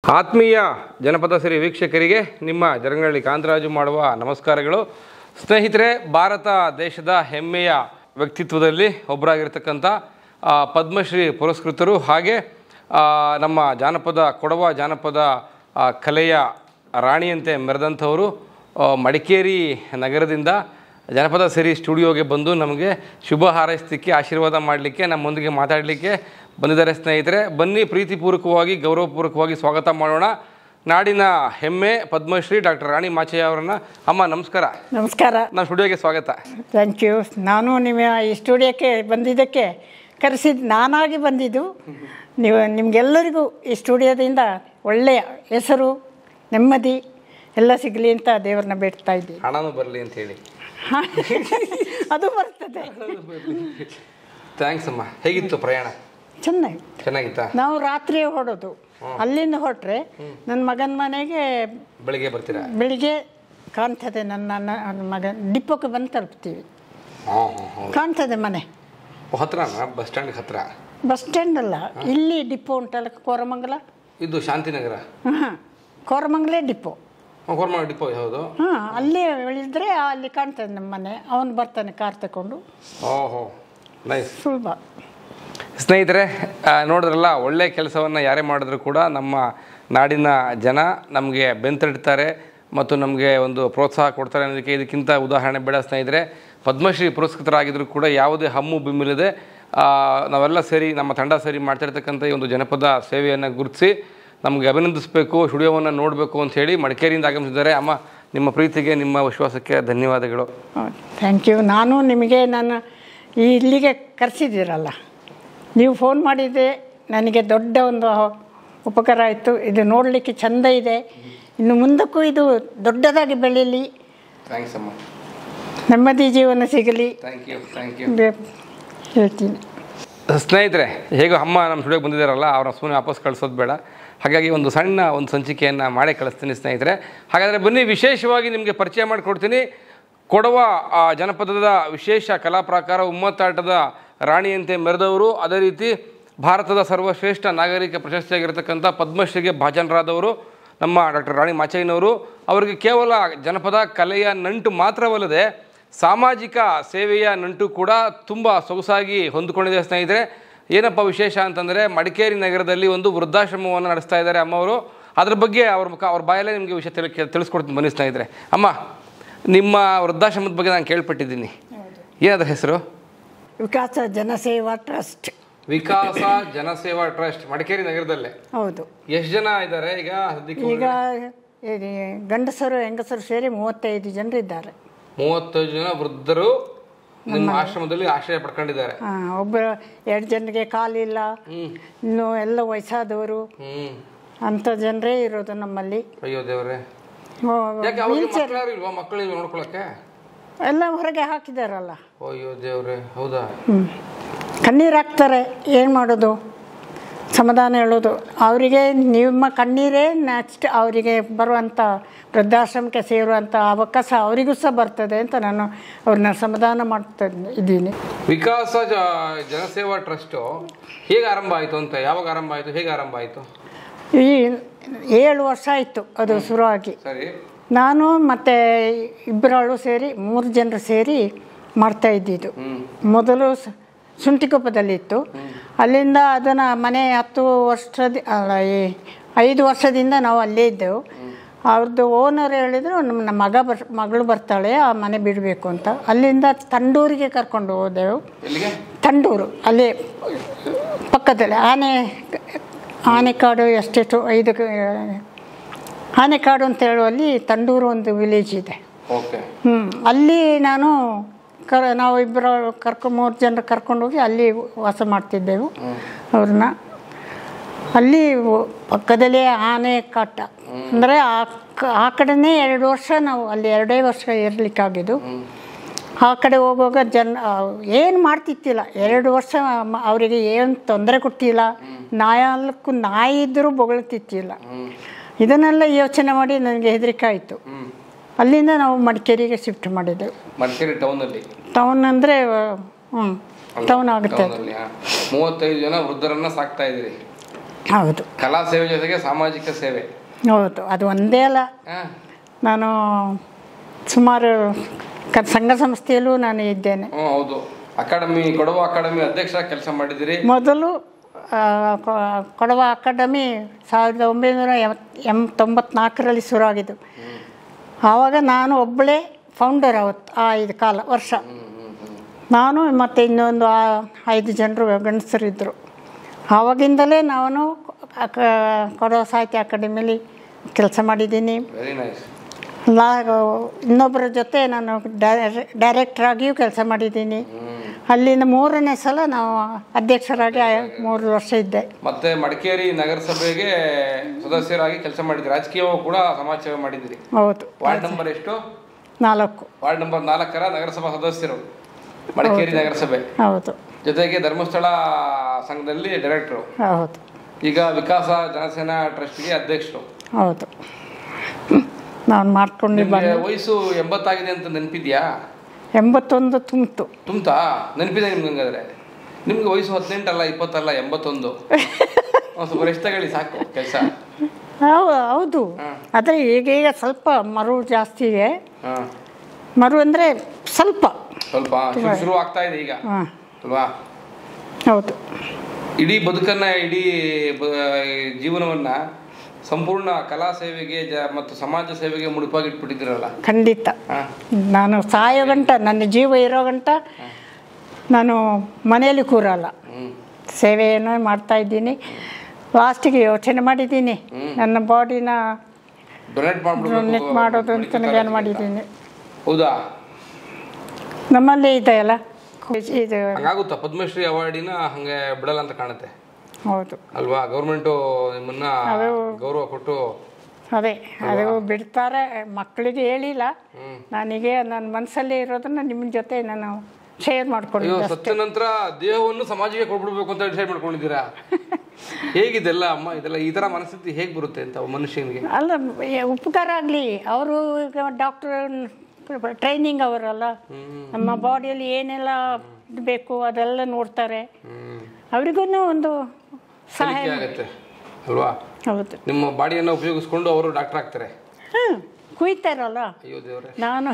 ಆತ್ಮೀಯ ಜನಪದ ಸಿರಿ ವೀಕ್ಷಕರಿಗೆ ನಿಮ್ಮ ಜರಂಗಳ್ಳಿ ಕಾಂತರಾಜು ಮಾಡುವ ನಮಸ್ಕಾರಗಳು ಸ್ನೇಹಿತರೆ ಭಾರತ ದೇಶದ ಹೆಮ್ಮೆಯ ವ್ಯಕ್ತಿತ್ವದಲ್ಲಿ ಒಬ್ಬರಾಗಿರ್ತಕ್ಕಂಥ ಆ, ಪದ್ಮಶ್ರೀ ಪುರಸ್ಕೃತರು ಹಾಗೆ ಆ, ನಮ್ಮ ಜಾನಪದ ಕೊಡವ ಜಾನಪದ ಆ, ಕಲೆಯ ರಾಣಿಯಂತೆ ಮೆರೆದಂಥವರು ಆ, ಮಡಿಕೇರಿ ನಗರದಿಂದ ಜನಪದ ಸಿರಿ ಸ್ಟುಡಿಯೋಗೆ ಬಂದು ನಮಗೆ ಶುಭ ಹಾರೈಸಲಿಕ್ಕೆ ಆಶೀರ್ವಾದ ಮಾಡಲಿಕ್ಕೆ ನಮ್ಮೊಂದಿಗೆ ಮಾತಾಡಲಿಕ್ಕೆ ಬಂದಿದ್ದಾರೆ ಸ್ನೇಹಿತರೆ ಬನ್ನಿ ಪ್ರೀತಿಪೂರ್ವಕವಾಗಿ ಗೌರವಪೂರ್ವಕವಾಗಿ ಸ್ವಾಗತ ಮಾಡೋಣ ನಾಡಿನ ಹೆಮ್ಮೆ ಪದ್ಮಶ್ರೀ ಡಾಕ್ಟರ್ ರಾಣಿ ಮಾಚಯ್ಯ ಅವರನ್ನ ಅಮ್ಮ ನಮಸ್ಕಾರ ನಮಸ್ಕಾರ ನಮ್ಮ ಸ್ಟುಡಿಯೋಗೆ ಸ್ವಾಗತ ಥ್ಯಾಂಕ್ ಯು ನಾನು ನಿಮ್ಮ ಈ ಸ್ಟುಡಿಯೋಕ್ಕೆ ಬಂದಿದ್ದಕ್ಕೆ ಕರೆಸಿದ್ದು ನಾನಾಗಿ ಬಂದಿದ್ದು ನೀವು ನಿಮಗೆಲ್ಲರಿಗೂ ಈ ಸ್ಟುಡಿಯೋದಿಂದ ಒಳ್ಳೆಯ ಹೆಸರು ನೆಮ್ಮದಿ ಎಲ್ಲ ಸಿಗಲಿ ಅಂತ ದೇವ್ರನ್ನ ಬೇಡ್ತಾ ಇದ್ದೀವಿ ಹಣನೂ ಬರಲಿ ಅಂತ ಹೇಳಿ ಅದು ಬರ್ತದೆ ಥ್ಯಾಂಕ್ಸ್ ಅಮ್ಮ ಹೇಗಿತ್ತು ಪ್ರಯಾಣ ಚೆನ್ನಾಗಿ ಚೆನ್ನಾಗಿತ್ತಾ ನಾವು ರಾತ್ರಿ ಹೊಡೋದು ಅಲ್ಲಿಂದ ಹೊರಟ್ರೆ ನನ್ನ ಮಗನ ಮನೆಗೆ ಬೆಳಿಗ್ಗೆ ಬರ್ತೀರಾ ಬೆಳಿಗ್ಗೆ ಕಾಣ್ತದೆ ನನ್ನ ನನ್ನ ಮಗ ಡಿಪ್ಪೋಕ್ಕೆ ಬಂದು ತಲುಪ್ತೀವಿ ಹಾಂ ಹಾಂ ಹಾಂ ಕಾಣ್ತದೆ ಮನೆ ಹತ್ರನಾ ಬಸ್ ಸ್ಟ್ಯಾಂಡ್ ಹತ್ರ ಬಸ್ ಸ್ಟ್ಯಾಂಡ್ ಅಲ್ಲ ಇಲ್ಲಿ ಡಿಪೋ ಉಂಟಲ್ಲ ಕೋರಮಂಗಲ ಇದು ಶಾಂತಿನಗರ ಹಾಂ ಕೋರಮಂಗಲೇ ಡಿಪೋ ಕೋರ್ಮ ಡಿಪೋ ಹೌದು ಹಾಂ ಅಲ್ಲಿ ಇಳಿದ್ರೆ ಅಲ್ಲಿ ಕಾಣ್ತದೆ ನಮ್ಮ ಮನೆ ಅವನು ಬರ್ತಾನೆ ಕಾರ್ ತಗೊಂಡು ಓಹೋ ನೈಸ್ ಸುಲಭ ಸ್ನೇಹಿತರೆ ಆ, ನೋಡಿದ್ರಲ್ಲ ಒಳ್ಳೆ ಕೆಲಸವನ್ನು ಯಾರೇ ಮಾಡಿದ್ರು ಕೂಡ ನಮ್ಮ ನಾಡಿನ ಜನ ನಮಗೆ ಬೆಂತಡ್ತಾರೆ ಮತ್ತು ನಮಗೆ ಒಂದು ಪ್ರೋತ್ಸಾಹ ಕೊಡ್ತಾರೆ ಅನ್ನೋದಕ್ಕೆ ಇದಕ್ಕಿಂತ ಉದಾಹರಣೆ ಬೇಡ ಸ್ನೇಹಿತರೆ ಪದ್ಮಶ್ರೀ ಪುರಸ್ಕೃತರಾಗಿದ್ದರೂ ಕೂಡ ಯಾವುದೇ ಹಮ್ಮು ಬಿಮ್ಮಿಲ್ಲದೆ ಆ, ನಾವೆಲ್ಲ ಸೇರಿ ನಮ್ಮ ತಂಡ ಸೇರಿ ಮಾಡ್ತಿರ್ತಕ್ಕಂಥ ಈ ಒಂದು ಜನಪದ ಸೇವೆಯನ್ನು ಗುರುತಿಸಿ ನಮಗೆ ಅಭಿನಂದಿಸಬೇಕು ಸ್ಟುಡಿಯೋವನ್ನು ನೋಡಬೇಕು ಅಂತ ಹೇಳಿ ಮಡಿಕೇರಿಯಿಂದ ಆಗಮಿಸಿದ್ದಾರೆ ಅಮ್ಮ ನಿಮ್ಮ ಪ್ರೀತಿಗೆ ನಿಮ್ಮ ವಿಶ್ವಾಸಕ್ಕೆ ಧನ್ಯವಾದಗಳು ಥ್ಯಾಂಕ್ ಯು ನಾನು ನಿಮಗೆ ನಾನು ಈ ಇಲ್ಲಿಗೆ ಕರೆಸಿದ್ದೀರಲ್ಲ ನೀವು ಫೋನ್ ಮಾಡಿದ್ದೆ ನನಗೆ ದೊಡ್ಡ ಒಂದು ಉಪಕಾರ ಆಯಿತು ಇದು ನೋಡಲಿಕ್ಕೆ ಚೆಂದ ಇದೆ ಇನ್ನು ಮುಂದಕ್ಕೂ ಇದು ದೊಡ್ಡದಾಗಿ ಬೆಳೀಲಿ ಥ್ಯಾಂಕ್ಸ್ ಅಮ್ಮ ನೆಮ್ಮದಿ ಜೀವನ ಸಿಗಲಿ ಥ್ಯಾಂಕ್ ಯು ಥ್ಯಾಂಕ್ ಯು ಬೆ- ಹೇಳ್ತೀನಿ ಸ್ನೇಹಿತರೆ ಹೇಗೋ ಅಮ್ಮ ನಮ್ಮ ಸ್ಟುಡಿಯೋಗೆ ಬಂದಿದ್ದಾರಲ್ಲ ಅವ್ರ ಸುಮ್ಮನೆ ವಾಪಸ್ ಕಳಿಸೋದು ಬೇಡ ಹಾಗಾಗಿ ಒಂದು ಸಣ್ಣ ಒಂದು ಸಂಚಿಕೆಯನ್ನು ಮಾಡೇ ಕಳಿಸ್ತೀನಿ ಸ್ನೇಹಿತರೆ ಹಾಗಾದರೆ ಬನ್ನಿ ವಿಶೇಷವಾಗಿ ನಿಮಗೆ ಪರಿಚಯ ಮಾಡಿಕೊಡ್ತೀನಿ ಕೊಡವ ಆ, ಜನಪದದ ವಿಶೇಷ ಕಲಾ ಪ್ರಕಾರ ಉಮ್ಮತ್ತಾಟದ ರಾಣಿಯಂತೆ ಮೆರೆದವರು ಅದೇ ರೀತಿ ಭಾರತದ ಸರ್ವಶ್ರೇಷ್ಠ ನಾಗರಿಕ ಪ್ರಶಸ್ತಿಯಾಗಿರ್ತಕ್ಕಂಥ ಪದ್ಮಶ್ರೀಗೆ ಭಾಜನರಾದವರು ನಮ್ಮ ಡಾಕ್ಟರ್ ರಾಣಿ ಮಾಚಯ್ಯನವರು ಅವರಿಗೆ ಕೇವಲ ಜನಪದ ಕಲೆಯ ನಂಟು ಮಾತ್ರವಲ್ಲದೆ ಸಾಮಾಜಿಕ ಸೇವೆಯ ನಂಟು ಕೂಡ ತುಂಬ ಸೊಗಸಾಗಿ ಹೊಂದಿಕೊಂಡಿದೆ ಸ್ನೇಹಿತರೆ ಏನಪ್ಪ ವಿಶೇಷ ಅಂತಂದರೆ ಮಡಿಕೇರಿ ನಗರದಲ್ಲಿ ಒಂದು ವೃದ್ಧಾಶ್ರಮವನ್ನು ನಡೆಸ್ತಾ ಇದ್ದಾರೆ ಅಮ್ಮವರು ಅದ್ರ ಬಗ್ಗೆ ಅವ್ರ ಮುಖ ಅವ್ರ ಬಾಯಲ್ಲೇ ನಿಮಗೆ ವಿಷಯ ತಿಳಿ ತಿಳಿಸ್ಕೊಡ್ತೀನಿ ಬನ್ನಿ ಸ್ನೇಹಿತರೆ ಅಮ್ಮ ನಿಮ್ಮ ವೃದ್ಧಾಶ್ರಮದ ಬಗ್ಗೆ ನಾನು ಕೇಳ್ಪಟ್ಟಿದ್ದೀನಿ ಏನದ್ರ ಹೆಸರು ವಿಕಾಸ ಜನಸೇವಾ ಟ್ರಸ್ಟ್ ವಿಕಾಸ ಜನಸೇವಾ ಟ್ರಸ್ಟ್ ಮಡಿಕೇರಿ ನಗರದಲ್ಲೇ ಹೌದು ಎಷ್ಟು ಜನ ಇದ್ದಾರೆ ಈಗ ಸದ್ಯಕ್ಕೆ ಈಗ ಇದು ಗಂಡಸರು ಹೆಂಗಸರು ಸೇರಿ ಮೂವತ್ತೈದು ಜನರು ಇದ್ದಾರೆ ಮೂವತ್ತೈದು ಜನ ವೃದ್ಧರು ನಿಮ್ಮ ಆಶ್ರಮದಲ್ಲಿ ಆಶ್ರಯ ಪಡ್ಕೊಂಡಿದ್ದಾರೆ ಆ, ಒಬ್ಬರು ಎರಡು ಜನರಿಗೆ ಕಾಲಿಲ್ಲ ಇನ್ನು ಎಲ್ಲ ವಯಸ್ಸಾದವರು ಹ್ಮ್ ಅಂಥ ಜನರೇ ಇರೋದು ನಮ್ಮಲ್ಲಿ ಅಯ್ಯೋ ದೇವ್ರೆ ಓ, ಯಾಕೆ ಅವ್ರಿಗೆ ಮಕ್ಳು ಯಾರು ಇಲ್ವಾ ಮಕ್ಕಳು ಇಲ್ವಾ ನೋಡ್ಕೊಳಕ್ಕೆ ಎಲ್ಲ ಹೊರಗೆ ಹಾಕಿದಾರಲ್ಲ ಅಯ್ಯೋ ದೇವ್ರೆ ಹೌದಾ ಹ್ಞೂ ಕಣ್ಣೀರು ಹಾಕ್ತಾರೆ ಏನು ಮಾಡೋದು ಸಮಾಧಾನ ಹೇಳೋದು ಅವರಿಗೆ ನಿಮ್ಮ ಕಣ್ಣೀರೇ ನೆಕ್ಸ್ಟ್ ಅವರಿಗೆ ಬರುವಂಥ ವೃದ್ಧಾಶ್ರಮಕ್ಕೆ ಸೇರುವಂಥ ಅವಕಾಶ ಅವರಿಗೂ ಸಹ ಬರ್ತದೆ ಅಂತ ನಾನು ಅವ್ರನ್ನ ಸಮಾಧಾನ ಮಾಡ್ತಾ ಇದ್ದೀನಿ ವಿಕಾಸ ಜ- ಜನಸೇವಾ ಟ್ರಸ್ಟು ಹೇಗೆ ಆರಂಭ ಆಯಿತು ಅಂತ ಯಾವಾಗ ಆರಂಭ ಆಯಿತು ಹೇಗೆ ಆರಂಭ ಆಯಿತು ಈ ಏಳು ವರ್ಷ ಆಯಿತು ಅದು ಶುರುವಾಗಿ ಸರಿ ನಾನು ಮತ್ತು ಇಬ್ಬರಾಳು ಸೇರಿ ಮೂರು ಜನರು ಸೇರಿ ಮಾಡ್ತಾ ಇದ್ದಿದ್ದು ಹ್ಮ್ ಮೊದಲು ಸ- ಶುಂಠಿಕೊಪ್ಪದಲ್ಲಿತ್ತು ಅಲ್ಲಿಂದ ಅದನ್ನು ಮನೆ ಹತ್ತು ವರ್ಷದ ಅಲ್ಲ ಈ ಐದು ವರ್ಷದಿಂದ ನಾವು ಅಲ್ಲೇ ಇದ್ದೆವು ಅವ್ರದ್ದು ಓನರ್ ಹೇಳಿದ್ರು ನಮ್ಮ ನಮ್ಮ ಮಗ ಬರ್ ಮಗಳು ಬರ್ತಾಳೆ ಆ ಮನೆ ಬಿಡಬೇಕು ಅಂತ ಅಲ್ಲಿಂದ ತಂಡೂರಿಗೆ ಕರ್ಕೊಂಡು ಹೋದೆವು ಎಲ್ಲಿಗೆ ತಂಡೂರು ಅಲ್ಲಿ ಪಕ್ಕದಲ್ಲಿ ಆನೆ ಆನೆಕಾಡು ಎಷ್ಟೆಷ್ಟು ಐದು ಕ- ಆನೆಕಾಡು ಅಂತ ಹೇಳುವಲ್ಲಿ ತಂಡೂರು ಒಂದು ವಿಲೇಜ್ ಇದೆ ಓಕೆ ಹ್ಞೂ ಅಲ್ಲಿ ನಾನು ಕರ್ ನಾವು ಇಬ್ಬರು ಕರ್ಕೊ ಮೂರು ಜನರು ಕರ್ಕೊಂಡೋಗಿ ಅಲ್ಲಿ ವಾಸ ಮಾಡ್ತಿದ್ದೆವು ಅವ್ರನ್ನ ಅಲ್ಲಿ ಒ- ಪಕ್ಕದಲ್ಲೇ ಆನೆ ಕಾಟ ಅಂದರೆ ಆ ಕ- ಆ ಕಡೆನೇ ಎರಡು ವರ್ಷ ನಾವು ಅಲ್ಲಿ ಎರಡೇ ವರ್ಷ ಇರಲಿಕ್ಕಾಗಿದ್ದು ಆ ಕಡೆ ಹೋಗುವಾಗ ಜನ ಏನು ಮಾಡ್ತಿತ್ತಿಲ್ಲ ಎರಡು ವರ್ಷ ಮ- ಅವರಿಗೆ ಏನು ತೊಂದರೆ ಕೊಟ್ಟಿಲ್ಲ ನಾಲ್ಕು ನಾಯಿ ಇದ್ದರೂ ಬೊಗಳ್ತಿತ್ತಿಲ್ಲ ಇದನ್ನೆಲ್ಲ ಯೋಚನೆ ಮಾಡಿ ನನಗೆ ಹೆದರಿಕೆ ಆಯಿತು ಹ್ಮ್ ಅಲ್ಲಿಂದ ನಾವು ಮಡಿಕೇರಿಗೆ ಶಿಫ್ಟ್ ಮಾಡಿದ್ದೆವು ಮಡಿಕೇರಿ ಟೌನಲ್ಲಿ ಟೌನ್ ಅಂದರೆ ಹ್ಞೂ ಟೌನ್ ಆಗುತ್ತೆ ಅದು. ಟೌನಲ್ಲಿ ಮೂವತ್ತೈದು ಜನ ವೃದ್ಧರನ್ನ ಸಾಕ್ತಾ ಇದ್ದೀರಿ ಹೌದು ಕಲಾ ಸೇವೆ ಜೊತೆಗೆ ಸಾಮಾಜಿಕ ಸೇವೆ ಹೌದು ಅದು ಒಂದೇ ಅಲ್ಲ ಹಾಂ ನಾನು ಸುಮಾರು ಕ ಸಂಘ ಸಂಸ್ಥೆಯಲ್ಲೂ ನಾನು ಇದ್ದೇನೆ ಹ್ಞೂ ಹೌದು ಅಕಾಡೆಮಿ ಕೊಡವ ಅಕಾಡೆಮಿ ಅಧ್ಯಕ್ಷ ಕೆಲಸ ಮಾಡಿದಿರಿ ಮೊದಲು ಆ, ಕೊ- ಕೊಡವ ಅಕಾಡೆಮಿ ಸಾವಿರದ ಒಂಬೈನೂರ ಎಂ- ಎಂ ತೊಂಬತ್ನಾಲ್ಕರಲ್ಲಿ ಶುರುವಾಗಿದ್ದು ಆವಾಗ ನಾನು ಒಬ್ಬಳೇ ಫೌಂಡರ್ ಅವತ್ತು ಆ ಐದು ಕಾಲ ವರ್ಷ ನಾನು ಮತ್ತು ಇನ್ನೊಂದು ಆ- ಐದು ಜನರು ಗಂಡಸರಿದ್ದರು ಆವಾಗಿಂದಲೇ ನಾನು ಅಕ ಕೊಡವ ಸಾಹಿತ್ಯ ಅಕಾಡೆಮಿಲಿ ಕೆಲಸ ಮಾಡಿದ್ದೀನಿ ವೆರಿ ನೈಸ್ ಲಾ ಇನ್ನೊಬ್ಬರ ಜೊತೆ ನಾನು ಡೈರೆಕ್ಟರ್ ಆಗಿಯೂ ಕೆಲಸ ಮಾಡಿದ್ದೀನಿ ಅಲ್ಲಿಂದ ಮೂರನೇ ಸಲ ನಾವು ಅಧ್ಯಕ್ಷರಾಗಿ ಮೂರು ವರ್ಷ ಇದ್ದೆ ಮತ್ತೆ ಮಡಿಕೇರಿ ನಗರಸಭೆಗೆ ಸದಸ್ಯರಾಗಿ ಕೆಲಸ ಮಾಡಿದ್ರಿ ರಾಜಕೀಯವಾಗಿ ಕೂಡ ಸಮಾಜ ಸೇವೆ ಮಾಡಿದಿರಿ ಹೌದು ವಾರ್ಡ್ ನಂಬರ್ ಎಷ್ಟು ನಾಲ್ಕು ವಾರ್ಡ್ ನಂಬರ್ ನಾಲ್ಕರ ನಗರಸಭಾ ಸದಸ್ಯರು ಮಡಿಕೇರಿ ನಗರಸಭೆ ಹೌದು ಜೊತೆಗೆ ಧರ್ಮಸ್ಥಳ ಸಂಘದಲ್ಲಿ ಡೈರೆಕ್ಟ್ರು ಹೌದು ಈಗ ವಿಕಾಸ ಜನಸೇನಾ ಟ್ರಸ್ಟ್ಗೆ ಅಧ್ಯಕ್ಷರು ಹೌದು ನಾನು ಮಾಡ್ಕೊಂಡು ನಿಮ್ಗೆ ವಯಸ್ಸು ಎಂಬತ್ತಾಗಿದೆ ಅಂತ ನೆನಪಿದ್ಯಾ ಎಂಬತ್ತೊಂದು ತುಂಬಿತು ತುಂಬ್ತಾ ನೆನಪಿದೆ ನಿಮ್ಗೆ ಹಂಗಾದ್ರೆ ನಿಮ್ಗೆ ವಯಸ್ಸು ಹದಿನೆಂಟಲ್ಲ ಇಪ್ಪತ್ತಲ್ಲ ಎಂಬತ್ತೊಂದು ಒಂದ್ ಸ್ವಲ್ಪ ರೆಸ್ಟ್ ತಗೊಳ್ಳಿ ಸಾಕು ಕೆಲಸ ಹೌದು ಹೌದು ಆದರೆ ಈಗೀಗ ಸ್ವಲ್ಪ ಮರು ಜಾಸ್ತಿ ಇದೆ ಹಾಂ ಮರು ಅಂದರೆ ಸ್ವಲ್ಪ ಸ್ವಲ್ಪ ಶುರು ಶುರು ಆಗ್ತಾ ಇದೆ ಈಗ ಹಾಂ ಅಲ್ವಾ ಹೌದು ಇಡೀ ಬದುಕನ್ನ ಇಡೀ ಬ- ಜೀವನವನ್ನ ಸಂಪೂರ್ಣ ಕಲಾ ಸೇವೆಗೆ ಜ ಮತ್ತು ಸಮಾಜ ಸೇವೆಗೆ ಮುಡುಪಾಗಿಟ್ಬಿಟ್ಟಿದ್ದೀರಲ್ಲ ಖಂಡಿತ ಹಾಂ ನಾನು ಸಾಯೋ ಗಂಟ ನನ್ನ ಜೀವ ಇರೋ ಗಂಟ ನಾನು ಮನೆಯಲ್ಲಿ ಕೂರಲ್ಲ ಹ್ಞೂ ಸೇವೆಯನ್ನು ಮಾಡ್ತಾ ಇದ್ದೀನಿ ಲಾಸ್ಟಿಗೆ ಯೋಚನೆ ಮಾಡಿದ್ದೀನಿ ನನ್ನ ಬಾಡಿನ ಡೊನೇಟ್ ಡೊನೇಟ್ ಮಾಡೋದು ಅಂತ ಏನು ಮಾಡಿದ್ದೀನಿ ಹೌದಾ ನಮ್ಮಲ್ಲೇ ಇದೆಯಲ್ಲ ಇದು ಹಂಗಾಗುತ್ತಾ ಪದ್ಮಶ್ರೀ ಅವಾರ್ಡಿನ ಹಂಗೆ ಬಿಡಲ್ಲ ಅಂತ ಕಾಣುತ್ತೆ ಹೌದು ಅಲ್ವಾ ಗೌರ್ಮೆಂಟು ನಿಮ್ಮನ್ನ ಗೌರವ ಕೊಟ್ಟು ಅದೇ ಅದು ಬಿಡ್ತಾರೆ ಮಕ್ಕಳಿಗೆ ಹೇಳಿಲ್ಲ ಹ್ಮ್. ನನಗೆ ನನ್ನ ಮನಸ್ಸಲ್ಲೇ ಇರೋದನ್ನ ನಿಮ್ಮ ಜೊತೆ ನಾನು ಶೇರ್ ಅಯ್ಯೋ ಮಾಡ್ಕೊಂಡಿದ್ದೆ ಸತ್ತ ನಂತರ ದೇಹವನ್ನು ಸಮಾಜಕ್ಕೆ ಕೊಟ್ಬಿಡ್ಬೇಕು ಅಂತ ಡಿಸೈಡ್ ಮಾಡ್ಕೊಂಡಿದ್ದೀರಾ ಹೇಗಿದೆಲ್ಲ ಅಮ್ಮ ಇದೆಲ್ಲ ಈ ತರ ಮನಸ್ಥಿತಿ ಹೇಗೆ ಬರುತ್ತೆ ಅಂತ ಒಬ್ಬ ಮನುಷ್ಯನಿಗೆ ಅಲ್ಲ ಏ, ಉಪಕಾರ ಆಗಲಿ ಅವರು ಈಗ ಡಾಕ್ಟರ್ ಟ್ರೈನಿಂಗ್ ಅವರಲ್ಲ ನಮ್ಮ ಬಾಡಿಯಲ್ಲಿ ಏನೆಲ್ಲ ಇದ್ ಬೇಕು ಅದೆಲ್ಲ ನೋಡ್ತಾರೆ ಹ್ಮ್ ಅವರಿಗೂ ಒಂದು ಸಹಾಯ ಕಲಿಕೆ ಆಗತ್ತೆ ಅಲ್ವಾ ಹೌದು ನಿಮ್ಮ ಬಾಡಿಯನ್ನು ಉಪಯೋಗಿಸ್ಕೊಂಡು ಅವರು ಡಾಕ್ಟರ್ ಆಗ್ತಾರೆ ಹ್ಞೂ ಕುಯ್ತಾರಲ್ಲ ಅಯ್ಯೋ ದೇವ್ರೆ ನಾನು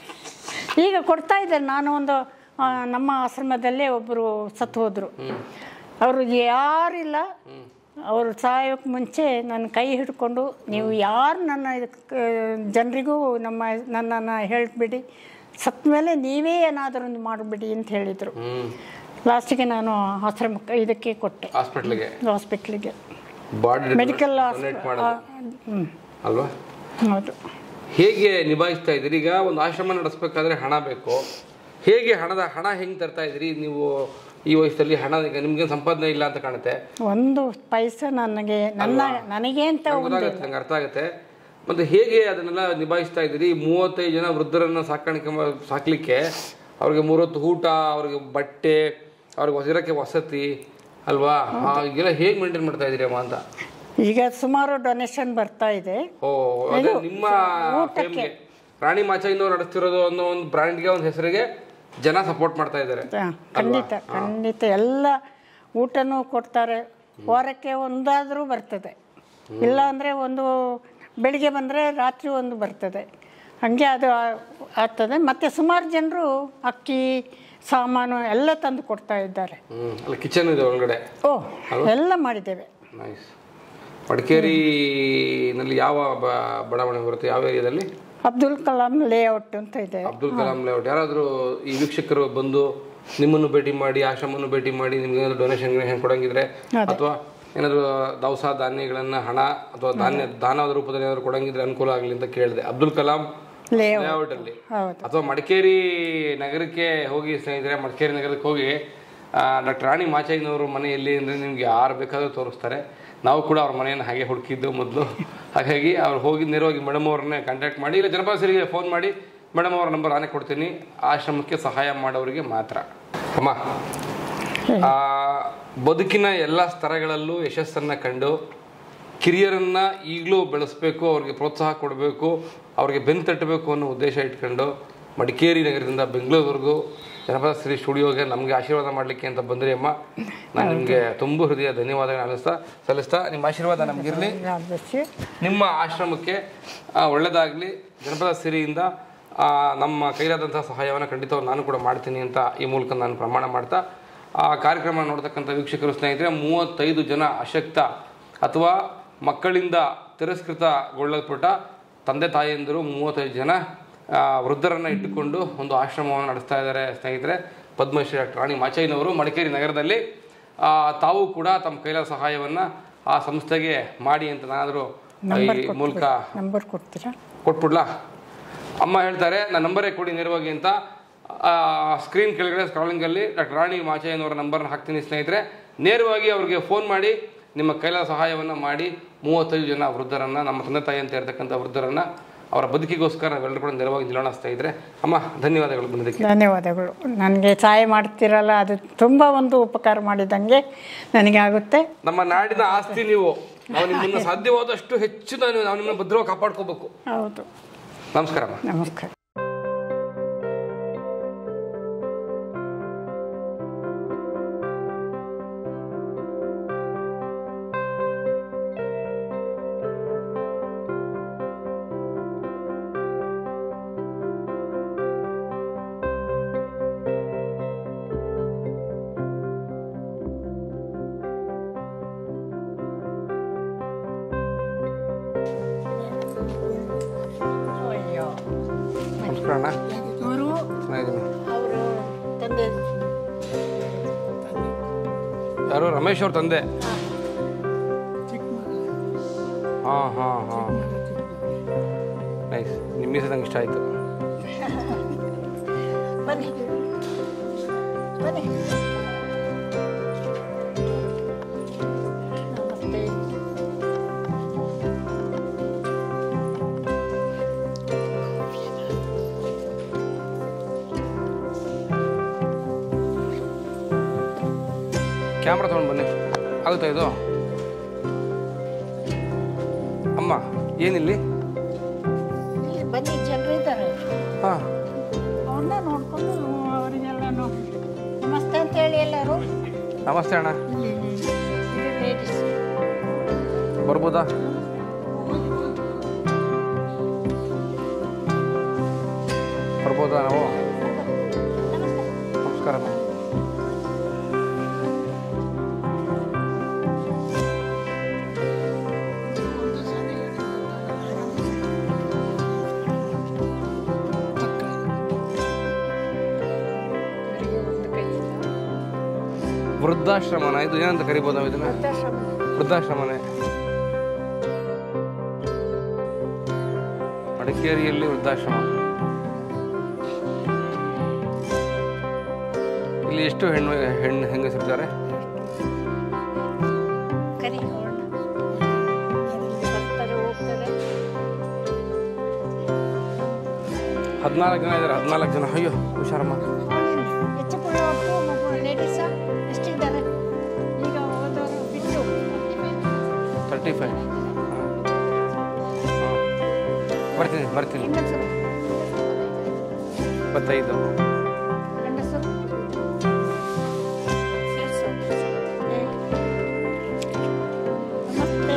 ಈಗ ಕೊಡ್ತಾ ಇದ್ದಾರೆ ನಾನು ಒಂದು ಆ, ನಮ್ಮ ಆಶ್ರಮದಲ್ಲೇ ಒಬ್ಬರು ಸತ್ತು ಹೋದರು ಅವರು ಯಾರಿಲ್ಲ ಅವರು ಸಾಯೋಕ್ಕೆ ಮುಂಚೆ ನನ್ನ ಕೈ ಹಿಡ್ಕೊಂಡು ನೀವು ಯಾರು ನನ್ನ ಇದಕ್ಕೆ ಜನರಿಗೂ ನಮ್ಮ ನನ್ನನ್ನು ಹೇಳಿಬಿಡಿ ಸತ್ತ ಮೇಲೆ ನೀವೇ ಏನಾದರೂ ಒಂದು ಮಾಡಿಬಿಡಿ ಅಂತ ಹೇಳಿದರು ಹ್ಮ್ ಲಾಸ್ಟಿಗೆ ನಾನು ಆಶ್ರಮಕ್ಕೆ ಇದಕ್ಕೆ ಕೊಟ್ಟೆ ಹಾಸ್ಪಿಟ್ಲಿಗೆ ಹಾಸ್ಪಿಟ್ಲಿಗೆ ಬಾಡಿ ಮೆಡಿಕಲ್ ಡೊನೇಟ್ ಮಾಡೋದು ಹ್ಞೂ ಅಲ್ವಾ ಹೌದು ಹೇಗೆ ನಿಭಾಯಿಸ್ತಾ ಇದ್ದೀರಿ ಈಗ ಒಂದು ಆಶ್ರಮ ನಡೆಸ್ಬೇಕಾದ್ರೆ ಹಣ ಬೇಕು ಹೇಗೆ ಹಣದ ಹಣ ಹೆಂಗೆ ತರ್ತಾ ಇದ್ದೀರಿ ನೀವು ಈ ವಯಸ್ಸಲ್ಲಿ ಹಣ ಈಗ ನಿಮ್ಗೆ ಸಂಪಾದನೆ ಇಲ್ಲ ಅಂತ ಕಾಣುತ್ತೆ ಒಂದು ಪೈಸೆ ನನಗೆ ನನ್ನ ನನಗೆ ಅಂತ ಒಂದು ಗೊತ್ತಾಗುತ್ತೆ ನಂಗೆ ಅರ್ಥ ಆಗುತ್ತೆ ಮತ್ತೆ ಹೇಗೆ ಅದನ್ನೆಲ್ಲ ನಿಭಾಯಿಸ್ತಾ ಇದ್ದೀರಿ ಮೂವತ್ತೈದು ಜನ ವೃದ್ಧರನ್ನ ಸಾಕಾಣಿಕೆ ಮಾ- ಸಾಕ್ಲಿಕ್ಕೆ ಅವ್ರಿಗೆ ಮೂರೊತ್ತು ಊಟ ಅವ್ರಿಗೆ ಬಟ್ಟೆ ಅವ್ರಿಗೆ ಹೊಸಿರಕ್ಕೆ ವಸತಿ ಅಲ್ವಾ ಆ, ಇದೆಲ್ಲ ಹೇಗೆ ಮೇಂಟೈನ್ ಮಾಡ್ತಾ ಇದ್ದೀರಿ ಅಮ್ಮ ಅಂತ ಈಗ ಸುಮಾರು ಡೊನೇಷನ್ ಬರ್ತಾ ಇದೆ ಓ ಅದೇ ನಿಮ್ಮ ಫೇಮ್ಗೆ ರಾಣಿ ಮಾಚಾಯಿನವ್ರು ನಡೆಸ್ತಿರೋದು ಅನ್ನೋ ಒಂದು ಬ್ರ್ಯಾಂಡ್ಗೆ ಒಂದು ಹೆಸರಿಗೆ ಜನ ಸಪೋರ್ಟ್ ಮಾಡ್ತಾ ಇದ್ದಾರೆ ಹ, ಖಂಡಿತ ಖಂಡಿತ ಎಲ್ಲ ಊಟನೂ ಕೊಡ್ತಾರೆ ವಾರಕ್ಕೆ ಒಂದಾದರೂ ಬರ್ತದೆ ಇಲ್ಲ ಅಂದರೆ ಒಂದು ಬೆಳಿಗ್ಗೆ ಬಂದರೆ ರಾತ್ರಿ ಒಂದು ಬರ್ತದೆ ಹಾಗೆ ಅದು ಆ- ಆಗ್ತದೆ ಮತ್ತು ಸುಮಾರು ಜನರು ಅಕ್ಕಿ ಸಾಮಾನು ಎಲ್ಲ ತಂದು ಕೊಡ್ತಾ ಇದ್ದಾರೆ ಹ್ಮ್ ಅಲ್ಲಿ ಕಿಚನ್ ಇದೆ ಒಳಗಡೆ ಓ ಎಲ್ಲ ಮಾಡಿದ್ದೇವೆ ನೈಸ್ ಮಡಿಕೇರಿನಲ್ಲಿ ಯಾವ ಬ- ಬಡಾವಣೆ ಬರುತ್ತೆ ಯಾವ ಏರಿಯಾದಲ್ಲಿ ಅಬ್ದುಲ್ ಕಲಾಂ ಲೇಔಟ್ ಅಂತ ಇದೆ ಅಬ್ದುಲ್ ಕಲಾಂ ಲೇಔಟ್ ಯಾರಾದರೂ ಈ ವೀಕ್ಷಕರು ಬಂದು ನಿಮ್ಮನ್ನು ಭೇಟಿ ಮಾಡಿ ಆಶ್ರಮವನ್ನು ಭೇಟಿ ಮಾಡಿ ನಿಮ್ಗೆ ಏನಾದ್ರು ಡೊನೇಷನ್ ಹೆಂಗೆ ಕೊಡಂಗಿದ್ರೆ ಅಥವಾ ಏನಾದರೂ ದವಸ ಧಾನ್ಯಗಳನ್ನ ಹಣ ಅಥವಾ ಧಾನ್ಯ ದಾನದ ರೂಪದಲ್ಲಿ ಏನಾದ್ರು ಕೊಡಂಗಿದ್ರೆ ಅನುಕೂಲ ಆಗಲಿ ಅಂತ ಕೇಳಿದೆ ಅಬ್ದುಲ್ ಕಲಾಂ ಲೇಔಟ್ ಲೇಔಟ್ ಅಲ್ಲಿ ಹೌದು ಅಥವಾ ಮಡಿಕೇರಿ ನಗರಕ್ಕೆ ಹೋಗಿ ಸ್ನೇಹಿತರೆ ಮಡಿಕೇರಿ ನಗರಕ್ಕೆ ಹೋಗಿ ಡಾಕ್ಟರ್ ರಾಣಿ ಮಾಚಾಯಿನವರು ಮನೆ ಎಲ್ಲಿ ಅಂದರೆ ನಿಮ್ಗೆ ಯಾರು ಬೇಕಾದರೂ ತೋರಿಸ್ತಾರೆ ನಾವು ಕೂಡ ಅವ್ರ ಮನೆಯನ್ನು ಹಾಗೆ ಹುಡುಕಿದ್ದು ಮೊದಲು ಹಾಗಾಗಿ ಅವ್ರು ಹೋಗಿ ನೇರವಾಗಿ ಮೇಡಮ್ ಅವ್ರನ್ನೇ ಕಾಂಟ್ಯಾಕ್ಟ್ ಮಾಡಿ ಇಲ್ಲ ಜನಪಾಸರಿಗೆ ಫೋನ್ ಮಾಡಿ ಮೇಡಮ್ ಅವ್ರ ನಂಬರ್ ನಾನೇ ಕೊಡ್ತೀನಿ ಆಶ್ರಮಕ್ಕೆ ಸಹಾಯ ಮಾಡೋರಿಗೆ ಮಾತ್ರ ಅಮ್ಮ ಆ, ಬದುಕಿನ ಎಲ್ಲ ಸ್ತರಗಳಲ್ಲೂ ಯಶಸ್ಸನ್ನು ಕಂಡು ಕಿರಿಯರನ್ನ ಈಗಲೂ ಬೆಳೆಸಬೇಕು ಅವ್ರಿಗೆ ಪ್ರೋತ್ಸಾಹ ಕೊಡಬೇಕು ಅವ್ರಿಗೆ ಬೆನ್ನು ತಟ್ಟಬೇಕು ಅನ್ನೋ ಉದ್ದೇಶ ಇಟ್ಕೊಂಡು ಮಡಿಕೇರಿ ನಗರದಿಂದ ಬೆಂಗಳೂರುವರೆಗೂ ಜನಪದ ಶ್ರೀ ಸ್ಟುಡಿಯೋಗೆ ನಮಗೆ ಆಶೀರ್ವಾದ ಮಾಡಲಿಕ್ಕೆ ಅಂತ ಬಂದ್ರಿ ಅಮ್ಮ ನಾನು ನಿಮಗೆ ತುಂಬ ಹೃದಯ ಧನ್ಯವಾದಗಳನ್ನ ಅನಿಸ್ತಾ ಸಲ್ಲಿಸ್ತಾ ನಿಮ್ಮ ಆಶೀರ್ವಾದ ನಮಗಿರಲಿ ರಾಜಶ್ರೀ ನಿಮ್ಮ ಆಶ್ರಮಕ್ಕೆ ಒಳ್ಳೆಯದಾಗಲಿ ಜನಪದ ಸಿರಿಯಿಂದ ಆ, ನಮ್ಮ ಕೈಲಾದಂಥ ಸಹಾಯವನ್ನು ಖಂಡಿತವಾಗಿ ನಾನು ಕೂಡ ಮಾಡ್ತೀನಿ ಅಂತ ಈ ಮೂಲಕ ನಾನು ಪ್ರಮಾಣ ಮಾಡ್ತಾ ಆ ಕಾರ್ಯಕ್ರಮ ನೋಡ್ತಕ್ಕಂಥ ವೀಕ್ಷಕರು ಸ್ನೇಹಿತರೆ ಮೂವತ್ತೈದು ಜನ ಅಶಕ್ತ ಅಥವಾ ಮಕ್ಕಳಿಂದ ತಿರಸ್ಕೃತಗೊಳ್ಳಲ್ಪಟ್ಟ ತಂದೆ ತಾಯಿಯಂದರು ಮೂವತ್ತೈದು ಜನ ಆ, ವೃದ್ಧರನ್ನು ಇಟ್ಟುಕೊಂಡು ಒಂದು ಆಶ್ರಮವನ್ನು ನಡೆಸ್ತಾ ಇದ್ದಾರೆ ಸ್ನೇಹಿತರೆ ಪದ್ಮಶ್ರೀ ಡಾಕ್ಟರ್ ರಾಣಿ ಮಾಚಯ್ಯನವರು ಮಡಿಕೇರಿ ನಗರದಲ್ಲಿ ಆ, ತಾವು ಕೂಡ ತಮ್ಮ ಕೈಲಾದ ಸಹಾಯವನ್ನು ಆ ಸಂಸ್ಥೆಗೆ ಮಾಡಿ ಅಂತ ನಾನಾದರೂ ಈ ಮೂಲಕ ನಂಬರ್ ಕೊಡ್ತೀರಾ ಕೊಟ್ಬಿಡ್ಲಾ ಅಮ್ಮ ಹೇಳ್ತಾರೆ ನನ್ನ ನಂಬರೇ ಕೊಡಿ ನೇರವಾಗಿ ಅಂತ ಸ್ಕ್ರೀನ್ ಕೆಳಗಡೆ ಸ್ಕ್ರಾಲಿಂಗಲ್ಲಿ ಡಾಕ್ಟರ್ ರಾಣಿ ಮಾಚಯ್ಯನವರ ನಂಬರ್ನ ಹಾಕ್ತೀನಿ ಸ್ನೇಹಿತರೆ ನೇರವಾಗಿ ಅವ್ರಿಗೆ ಫೋನ್ ಮಾಡಿ ನಿಮ್ಮ ಕೈಲಾದ ಸಹಾಯವನ್ನು ಮಾಡಿ ಮೂವತ್ತೈದು ಜನ ವೃದ್ಧರನ್ನು ನಮ್ಮ ತಂದೆ ತಾಯಿ ಅಂತ ಇರ್ತಕ್ಕಂಥ ವೃದ್ಧರನ್ನು ಅವರ ಬದುಕಿಗೋಸ್ಕರ ನಾವೆಲ್ಲರೂ ಕೂಡ ನೆರವಾಗಿ ನಿಲ್ಲೋಣ ಸ್ನೇಹಿತರೆ ಅಮ್ಮ ಧನ್ಯವಾದಗಳು ಬಂದಿದ್ದಕ್ಕೆ ಧನ್ಯವಾದಗಳು ನನಗೆ ಸಹಾಯ ಮಾಡ್ತಿರಲ್ಲ ಅದು ತುಂಬ ಒಂದು ಉಪಕಾರ ಮಾಡಿದಂಗೆ ನನಗೆ ಆಗುತ್ತೆ ನಮ್ಮ ನಾಡಿನ ಆಸ್ತಿ ನೀವು ನಾವು ನಿಮ್ಮನ್ನು ಸಾಧ್ಯವಾದಷ್ಟು ಹೆಚ್ಚು ನಾನು ನಾವು ನಿಮ್ಮನ್ನು ಭದ್ರವಾಗಿ ಕಾಪಾಡ್ಕೋಬೇಕು ಹೌದು ನಮಸ್ಕಾರ ಅಮ್ಮ ನಮಸ್ಕಾರ ಅಯ್ಯೋ ನಮಸ್ಕಾರ ಅಣ್ಣ ಇವರು ಚೆನ್ನಾಗಿದ್ದೀನಿ ಅವರು ತಂದೆ ಯಾರು ರಮೇಶ್ ಅವ್ರ ತಂದೆ ಹಾಂ ಹಾಂ ಹಾಂ ನೈಸ್ ನಿಮ್ಮ ಮೀಸೆ ನಂಗೆ ಇಷ್ಟ ಆಯಿತು ಬನ್ನಿ ಬನ್ನಿ ನಮಸ್ತೆ ಕ್ಯಾಮ್ರಾ ತೊಗೊಂಡು ಬನ್ನಿ ಆಗುತ್ತಾ ಇದು ಅಮ್ಮ ಏನಿಲ್ಲಿ ಇಲ್ಲಿ ಬನ್ನಿ ಜನರು ಇದ್ದಾರೆ ಹಾಂ ಅವ್ರನ್ನ ನೋಡ್ಕೊಂಡು ಅವರಿಗೆಲ್ಲನು ನಮಸ್ತೆ ಅಂತ ಹೇಳಿ ಎಲ್ಲರೂ ನಮಸ್ತೆ ಅಣ್ಣ ಇಲ್ಲಿ ಇಲ್ಲಿ ಲೇಡೀಸ್ ಬರ್ಬೋದಾ ಬರ್ಬೋದಾ ನಾವು ನಮಸ್ಕಾರ ಅಮ್ಮ ಇವರಿಗೆ ಒಂದು ಕೈ ವೃದ್ಧಾಶ್ರಮನ ಇದು ಏನಂತ ಕರಿಬೋದು ನಾವು ಇದನ್ನ ವೃದ್ಧಾಶ್ರಮ ವೃದ್ಧಾಶ್ರಮನೇ ಮಡಿಕೇರಿಯಲ್ಲಿ ವೃದ್ಧಾಶ್ರಮ ಇಲ್ಲಿ ಎಷ್ಟು ಹೆಣ್ಣು ಹೆಣ್ಣು ಹೆಂಗಸರಿದ್ದಾರೆ ಕರಿ ಅವ್ರನ್ನ ಬರ್ತಾರೆ ಹೋಗ್ತಾರೆ ಹದಿನಾಲ್ಕು ಜನ ಇದ್ದಾರೆ ಹದಿನಾಲ್ಕು ಜನ ಅಯ್ಯೋ ಹುಷಾರಮ್ಮ ಹೆಚ್ಚು ಕೊಡೋದು ಮಗು ಲೇಡೀಸ ಎಷ್ಟಿದ್ದಾರೆ ಈಗ ಹೋದವರು ಬಿಟ್ಟು ತರ್ಟಿ ಫೈವ್ ಬರ್ತೀನಿ ಬರ್ತೀನಿ ಹೆಂಗಸರು ಇಪ್ಪತ್ತೈದು ಗಂಡಸರು ಸೇರ್ಸು. ಏ. ನಮಸ್ತೆ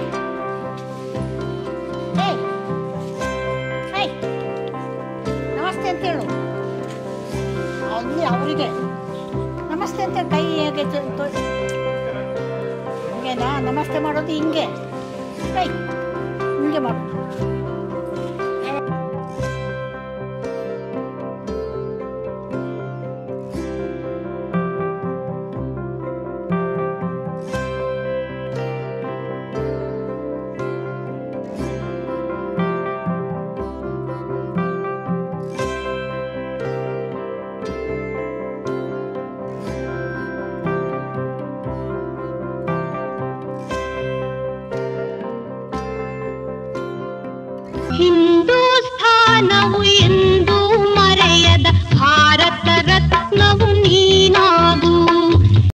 ಏಯ್. ಏಯ್. ನಮಸ್ತೆ ಅಂತ ಹೇಳು ಅಲ್ಲಿ ಅವರಿಗೆ ನಮಸ್ತೆ ಅಂತ ಕೈ ಹೇಗೆ ತೊ- ತೊ- ಹಿಂಗೇನಾ ನಮಸ್ತೆ ಮಾಡೋದು ಹಿಂಗೆ ಕೈ ಹಿಂಗೆ ಮಾಡು ಹಿಂದೂಸ್ಥಾನವು ಎಂದು